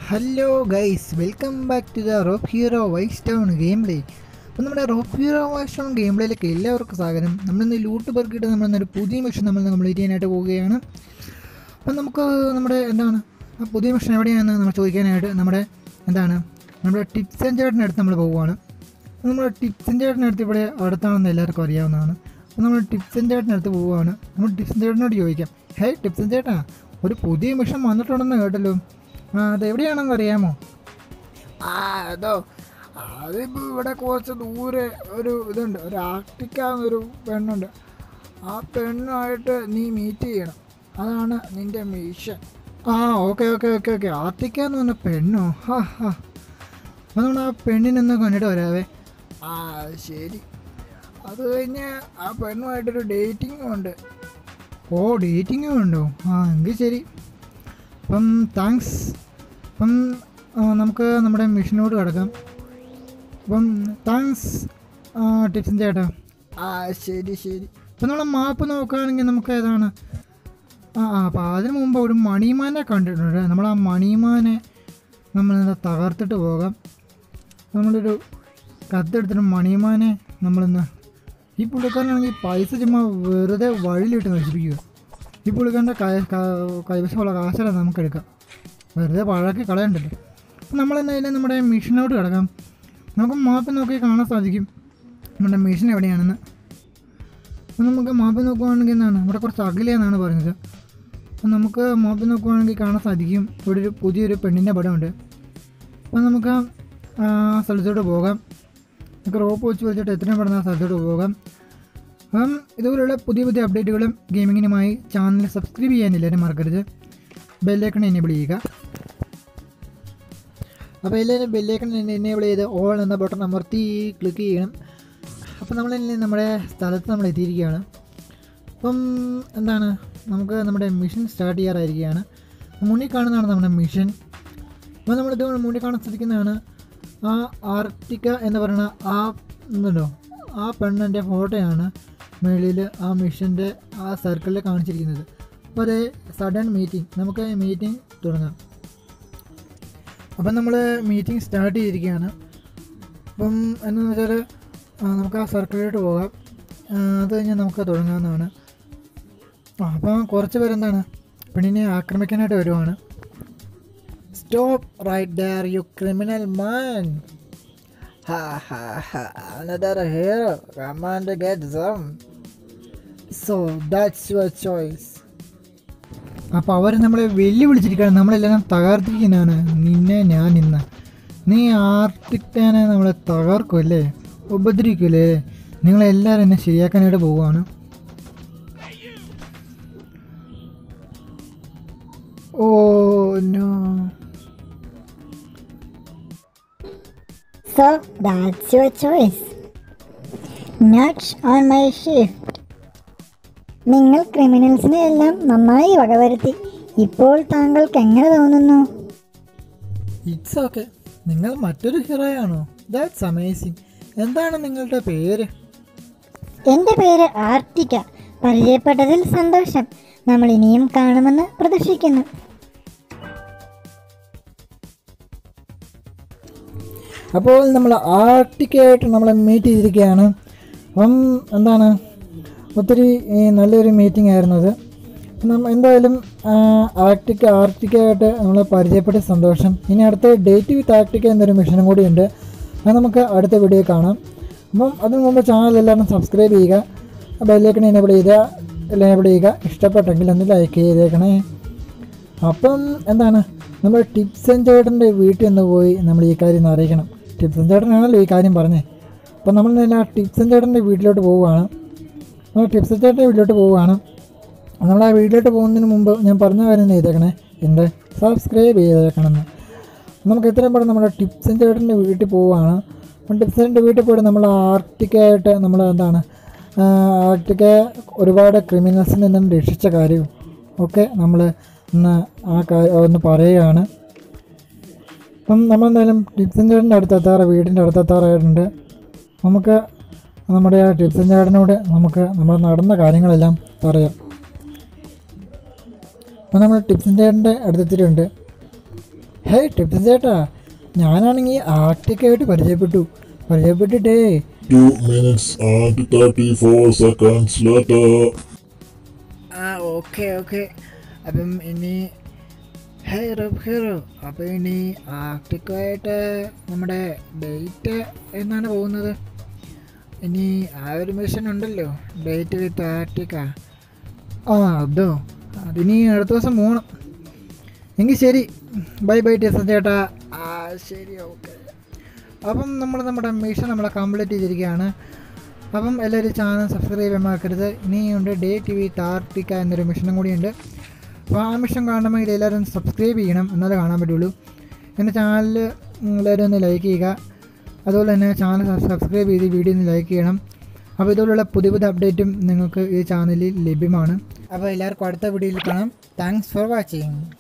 Hello guys welcome back to the rope hero vice town game play അപ്പോൾ നമ്മുടെ rope hero vice town game പ്ലേയിലേക്ക് എല്ലാവർക്കും സ്വാഗതം നമ്മളിന്ന് ലൂട്ട് പെറുക്കിയിട്ട് നമ്മളിന്നൊരു പുതിയ മിഷൻ നമ്മൾ കംപ്ലീറ്റ് ചെയ്യാനായിട്ട് പോവുകയാണ് അപ്പം നമുക്ക് നമ്മുടെ എന്താണ് ആ പുതിയ മിഷൻ എവിടെയാണെന്ന് നമ്മൾ ചോദിക്കാനായിട്ട് നമ്മുടെ എന്താണ് നമ്മുടെ ടിപ്സ് ആൻഡ് ചേട്ടൻ്റെ അടുത്ത് നമ്മൾ പോവുകയാണ് അപ്പോൾ നമ്മുടെ ടിപ്സ് ആൻഡ് ചേട്ടൻ്റെ അടുത്ത് ഇവിടെ അടുത്താണെന്ന് എല്ലാവർക്കും അറിയാവുന്നതാണ് അപ്പോൾ നമ്മൾ ടിപ്സ് ആൻഡ് ചേട്ടൻ്റെ അടുത്ത് പോവുകയാണ് നമ്മൾ ടിപ്സ് ആൻഡ് ചേട്ടനോട് ചോദിക്കാം ഹേ ടിപ്സ് ആൻഡ് ചേട്ടാ ഒരു പുതിയ മിഷൻ വന്നിട്ടുണ്ടെന്ന് കേട്ടല്ലോ ആ അതെവിടെയാണെന്ന് അറിയാമോ ആ അതോ അതിപ്പോൾ ഇവിടെ കുറച്ച് ദൂരെ ഒരു ഇതുണ്ട് ഒരു ആർട്ടിക്കാന്നൊരു പെണ്ണുണ്ട് ആ പെണ്ണുമായിട്ട് നീ മീറ്റ് ചെയ്യണം അതാണ് നിൻ്റെ മിഷൻ ആ ഓക്കെ ഓക്കെ ഓക്കെ ഓക്കെ ആർട്ടിക്ക എന്ന് പറഞ്ഞ പെണ്ണോ ഹാ ഹാ അപ്പോൾ നമ്മൾ ആ പെണ്ണിനൊന്ന് കണ്ടിട്ട് വരാവേ ആ ശരി അത് കഴിഞ്ഞ് ആ പെണ്ണുമായിട്ടൊരു ഡേറ്റിങ്ങും ഉണ്ട് ഓ ഡേറ്റിങ്ങും ഉണ്ടോ ആ എങ്കിൽ ശരി അപ്പം താങ്ക്സ് അപ്പം ആ, നമുക്ക് നമ്മുടെ മിഷനോട് കിടക്കാം അപ്പം താങ്ക്സ് ടിപ്സും ചേട്ടാ ആ ശരി ശരി അപ്പം നമ്മൾ മാപ്പ് നോക്കുകയാണെങ്കിൽ നമുക്ക് ഏതാണ് ആ ആ അപ്പോൾ അതിന് മുമ്പ് ഒരു മണിമാനെ കണ്ടിട്ടുണ്ട് നമ്മൾ ആ മണിമാനെ നമ്മളിന്ന് തകർത്തിട്ട് പോകാം നമ്മളൊരു കത്തെടുത്തിട്ട് മണിമാനെ നമ്മളിന്ന് ഈ പുള്ളിക്കാരനാണെങ്കിൽ പൈസ ചുമ്മാ വെറുതെ വഴിയിലിട്ട് നശിപ്പിക്കുക ഈ പുള്ളിക്കാരൻ്റെ കൈ ക- കൈവശമുള്ള കാശെല്ലാം നമുക്ക് എടുക്കാം വെറുതെ പഴക്കി കളയണ്ടല്ലോ അപ്പം നമ്മളെന്തായാലും നമ്മുടെ മിഷനോട് കിടക്കാം നമുക്ക് മാപ്പ് നോക്കി കാണാൻ സാധിക്കും നമ്മുടെ മിഷൻ എവിടെയാണെന്ന് അപ്പം നമുക്ക് മാപ്പ് നോക്കുവാണെങ്കിൽ എന്താണ് ഇവിടെ കുറച്ച് അകലെയെന്നാണ് പറയുന്നത് അപ്പം നമുക്ക് മാപ്പ് നോക്കുവാണെങ്കിൽ കാണാൻ സാധിക്കും ഇവിടെ ഒരു പുതിയൊരു പെണ്ണിൻ്റെ പടമുണ്ട് അപ്പം നമുക്ക് ആ സ്ഥലത്തോട്ട് പോകാം നമുക്ക് റോപ്പ് വെച്ച് വെച്ചിട്ട് എത്രയും പെടുന്ന ആ സ്ഥലത്തോട്ട് പോകാം അപ്പം ഇതുപോലുള്ള പുതിയ പുതിയ അപ്ഡേറ്റുകളും ഗെയിമിങ്ങിനുമായി ചാനൽ സബ്സ്ക്രൈബ് ചെയ്യാൻ എല്ലാവരും മറക്കരുത് ബെല്ലൈക്കൺ എനേബിൾ ചെയ്യുക അപ്പോൾ എല്ലാവരും ബെല്ലൈക്കൺ എനേബിൾ ചെയ്ത് ഓൾ എന്ന ബട്ടൺ അമർത്തി ക്ലിക്ക് ചെയ്യണം അപ്പോൾ നമ്മൾ ഇനി നമ്മുടെ സ്ഥലത്ത് നമ്മൾ എത്തിയിരിക്കുകയാണ് അപ്പം എന്താണ് നമുക്ക് നമ്മുടെ മിഷൻ സ്റ്റാർട്ട് ചെയ്യാറായിരിക്കുകയാണ് മുന്നിൽ കാണുന്നതാണ് നമ്മുടെ മിഷൻ അപ്പോൾ നമ്മളിത് മുന്നിൽ കാണാൻ സാധിക്കുന്നതാണ് ആ ആർട്ടിക്ക എന്ന് പറയുന്ന ആ എന്നുണ്ടോ ആ പെണ്ണിൻ്റെ ഫോട്ടോയാണ് മേളിൽ ആ മിഷൻ്റെ ആ സർക്കിളിൽ കാണിച്ചിരിക്കുന്നത് അപ്പോൾ അതേ സഡൻ മീറ്റിംഗ് നമുക്ക് മീറ്റിംഗ് തുടങ്ങാം അപ്പം നമ്മൾ മീറ്റിംഗ് സ്റ്റാർട്ട് ചെയ്തിരിക്കുകയാണ് അപ്പം എന്താണെന്ന് വെച്ചാൽ ആ, നമുക്ക് ആ സർക്കിളിലോട്ട് പോകാം ആ, അത് കഴിഞ്ഞ് നമുക്ക് തുടങ്ങാവുന്നതാണ് ആ അപ്പം കുറച്ച് പേരെന്താണ് പെണ്ണിനെ ആക്രമിക്കാനായിട്ട് വരുവാണ് stop right there you criminal man Ha ha ha, another hero. Come on to get some. So that's your choice. അപ്പോൾ അവർ നമ്മളെ വെല്ലുവിളിച്ചിരിക്കുകയാണ് നമ്മളെല്ലാം തകർത്തിരിക്കുന്നതാണ് നിന്നെ ഞാൻ ഇന്ന് നീ ആർട്ടിക്റ്റാനെ നമ്മളെ തകർക്കുമല്ലേ ഉപദ്രവിക്കുമല്ലേ നിങ്ങളെല്ലാവരും എന്നെ ശരിയാക്കാനായിട്ട് പോവുകയാണ് oh no So that's your choice. Not on my shift. നിങ്ങൾ ക്രിമിനൽസിനെ എല്ലാം നന്നായി വകവരുത്തി ഇപ്പോൾ താങ്കൾക്ക് എങ്ങനെ തോന്നുന്നു ഇറ്റ്സ് ഓക്കെ നിങ്ങൾ മറ്റൊരു ഹീറോയാണോ ദാറ്റ്സ് അമേസിങ് എന്താണ് നിങ്ങളുടെ പേര് എൻ്റെ പേര് ആർട്ടിക്ക പരിചയപ്പെട്ടതിൽ സന്തോഷം നമ്മൾ ഇനിയും കാണുമെന്ന് പ്രതീക്ഷിക്കുന്നു അപ്പോൾ നമ്മൾ ആർട്ടിക്കായിട്ട് നമ്മളെ മീറ്റ് ചെയ്തിരിക്കുകയാണ് അപ്പം എന്താണ് ഒത്തിരി ഈ, നല്ലൊരു മീറ്റിംഗ് ആയിരുന്നു അത് നമ്മ എന്തായാലും ആ, ആർട്ടിക്ക ആർട്ടിക്കായിട്ട് നമ്മളെ പരിചയപ്പെട്ട സന്തോഷം ഇനി അടുത്ത ഡേറ്റ് വിത്ത് ആർട്ടിക്ക എന്നൊരു മിഷനും കൂടിയുണ്ട് അത് നമുക്ക് അടുത്ത വീഡിയോ കാണാം അപ്പം അതിനു മുമ്പ് ചാനൽ എല്ലാവരും സബ്സ്ക്രൈബ് ചെയ്യുക ബെല്ലേക്കണ എനേബിൾ ചെയ്യുക എനേബിൾ ചെയ്യുക ഇഷ്ടപ്പെട്ടെങ്കിൽ ഒന്ന് ലൈക്ക് ചെയ്തേക്കണേ അപ്പം എന്താണ് നമ്മൾ ടിപ്സ് ആൻഡ് ചേട്ടൻ്റെ വീട്ടിൽ നിന്ന് പോയി നമ്മൾ ഈ കാര്യം ഒന്ന് അറിയിക്കണം ടിപ്സ് ആൻഡ് ചേട്ടനാണല്ലോ ഈ കാര്യം പറഞ്ഞത് അപ്പം നമ്മൾ തന്നെ ആ ടിപ്സ് ആൻഡ് ചേട്ടൻ്റെ വീട്ടിലോട്ട് പോവുകയാണ് നമ്മൾ ടിപ്സ് ആൻഡ് ചേട്ടൻ്റെ വീട്ടിലോട്ട് പോവുകയാണ് നമ്മൾ ആ വീട്ടിലോട്ട് പോകുന്നതിന് മുമ്പ് ഞാൻ പറഞ്ഞ കാര്യം ചെയ്തേക്കണേ എൻ്റെ സബ്സ്ക്രൈബ് ചെയ്തേക്കണമെന്ന് നമുക്ക് എത്രയും പെട്ടെന്ന് നമ്മുടെ ടിപ്സ് ആൻഡ് ചേട്ടൻ്റെ വീട്ടിൽ പോവുകയാണ് അപ്പം ടിപ്സ് ആൻഡ് വീട്ടിൽ പോയിട്ട് നമ്മൾ ആർട്ടിക്കായിട്ട് നമ്മൾ എന്താണ് ആ, ആർട്ടിക്ക ഒരുപാട് ക്രിമിനൽസിൽ നിന്നും രക്ഷിച്ച കാര്യവും ഒക്കെ നമ്മൾ ഒന്ന് ആ കാര്യം ഒന്ന് പറയുകയാണ് അപ്പം നമ്മളെന്തായാലും ടിപ്സൻ ചേട്ടൻ്റെ അടുത്തെത്താറ് വീടിൻ്റെ അടുത്തെത്താറായിട്ടുണ്ട് നമുക്ക് നമ്മുടെ ആ ടിപ്സൻ ചേട്ടനോട് നമുക്ക് നമ്മൾ നടന്ന കാര്യങ്ങളെല്ലാം പറയാം അപ്പം നമ്മൾ ടിപ്സൻ ചേട്ടൻ്റെ അടുത്തെത്തിയിട്ടുണ്ട് ഹേ ടിപ്സ് ചേട്ടാ ഞാനാണെങ്കിൽ ആർട്ടിക്കായിട്ട് പരിചയപ്പെട്ടു പരിചയപ്പെട്ടിട്ടേ Two minutes and 34 seconds later. ആ ഓക്കെ ഓക്കെ അപ്പം ഇനി ഹേ റബ് ഹീറോ അപ്പോൾ ഇനി ആർട്ടിക്കുമായിട്ട് നമ്മുടെ ഡേറ്റ് എന്നാണ് പോകുന്നത് ഇനി ആ ഒരു മിഷൻ ഉണ്ടല്ലോ ഡേറ്റ് വിത്ത് ആർട്ടിക്ക ആ അതോ അതിനി അടുത്ത ദിവസം പോകണം എങ്കിൽ ശരി ബൈ ബൈ ടെസ് ചേട്ടാ ആ ശരി ഓക്കെ അപ്പം നമ്മൾ നമ്മുടെ മിഷൻ നമ്മൾ കംപ്ലീറ്റ് ചെയ്തിരിക്കുകയാണ് അപ്പം എല്ലാവരും ചാനൽ സബ്സ്ക്രൈബ് ചെയ്യാൻ മറക്കരുത് ഇനിയുണ്ട് ഡേ ടി വി താർട്ടിക്ക എന്നൊരു മിഷനും കൂടിയുണ്ട് അപ്പോൾ ആ മിഷൻ കാണണമെങ്കിൽ എല്ലാവരും സബ്സ്ക്രൈബ് ചെയ്യണം എന്നാലേ കാണാൻ പറ്റുള്ളൂ എൻ്റെ ചാനൽ എല്ലാവരും ഒന്ന് ലൈക്ക് ചെയ്യുക അതുപോലെ തന്നെ ചാനൽ സബ്സ്ക്രൈബ് ചെയ്ത് വീഡിയോ ഒന്ന് ലൈക്ക് ചെയ്യണം അപ്പോൾ ഇതുപോലുള്ള പുതിയ പുതിയ അപ്ഡേറ്റും നിങ്ങൾക്ക് ഈ ചാനലിൽ ലഭ്യമാണ് അപ്പോൾ എല്ലാവർക്കും അടുത്ത വീഡിയോയിൽ കാണാം താങ്ക്സ് ഫോർ വാച്ചിങ്